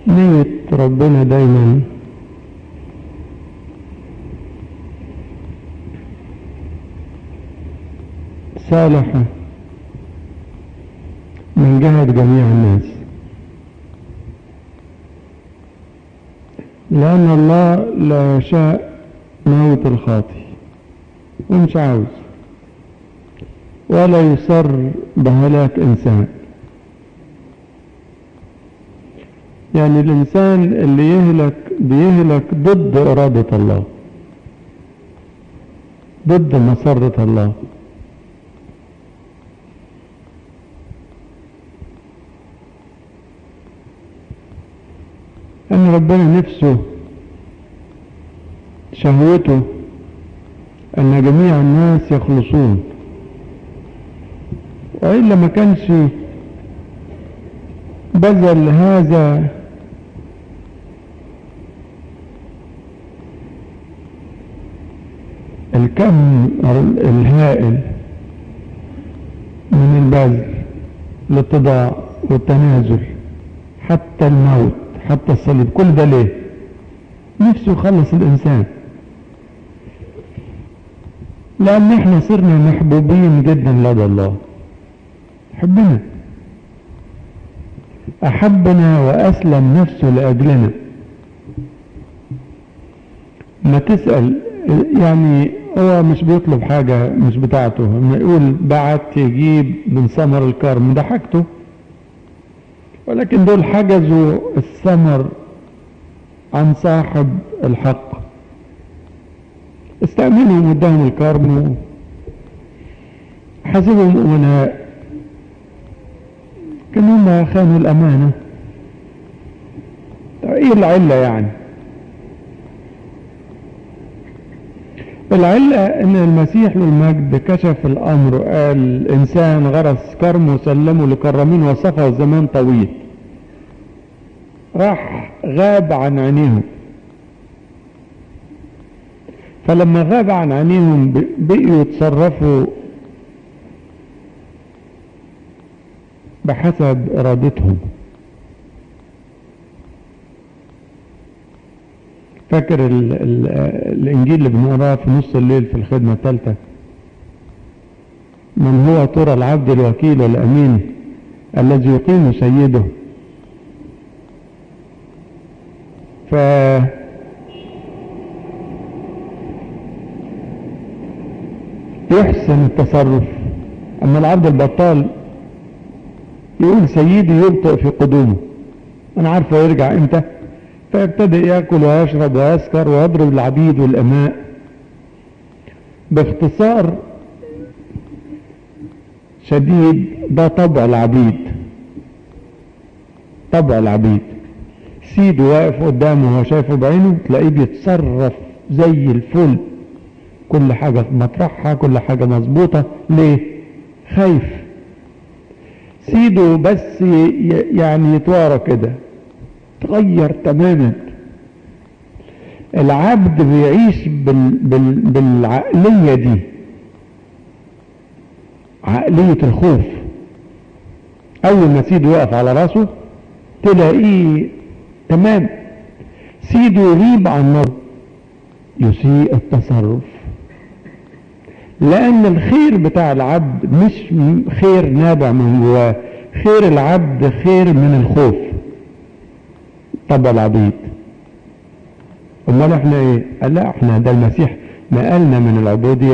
نية ربنا دايما صالحة من جهة جميع الناس لأن الله لا يشاء موت الخاطي ومش عاوز ولا يصر بهلاك إنسان يعني الإنسان اللي يهلك بيهلك ضد إرادة الله ضد مسرة الله أن ربنا نفسه شهوته أن جميع الناس يخلصون وإلا ما كانش بذل هذا الكم الهائل من البذل الاتضاع والتنازل حتى الموت حتى الصليب كل ده ليه نفسه يخلص الانسان لان احنا صرنا محبوبين جدا لدى الله حبنا احبنا واسلم نفسه لاجلنا ما تسأل يعني هو مش بيطلب حاجة مش بتاعته لما يقول بعت يجيب من ثمر الكرم ده حاجته ولكن دول حجزوا الثمر عن صاحب الحق استأمنهم واداهم الكرم حسبهم أمناء كان هم خانوا الأمانة ايه العلة يعني العلة ان المسيح للمجد كشف الامر قال الانسان غرس كرم وسلمه لكرمين وصفه زمان طويل راح غاب عن عينيهم فلما غاب عن عينيهم بقيوا يتصرفوا بحسب ارادتهم فاكر ال ال الانجيل اللي بنقراه في نص الليل في الخدمه الثالثه من هو ترى العبد الوكيل الامين الذي يقيم سيده ف يحسن التصرف اما العبد البطال يقول سيدي يبطئ في قدومه انا عارفه يرجع امتى فيبتدئ ياكل ويشرب ويسكر ويضرب العبيد والاماء باختصار شديد ده طبع العبيد طبع العبيد سيده واقف قدامه وهو شايفه بعينه تلاقيه بيتصرف زي الفل كل حاجة في مطرحها كل حاجة مظبوطة ليه خايف سيده بس يعني يتوارى كده تغير تماما العبد بيعيش بال بال بالعقلية دي عقلية الخوف أول ما سيده يقف على راسه تلاقيه تمام سيده يغيب عن نظر يسيء التصرف لأن الخير بتاع العبد مش خير نابع من جواه خير العبد خير من الخوف طب العبيد امال احنا ايه قال لا احنا ده المسيح نقلنا من العبودية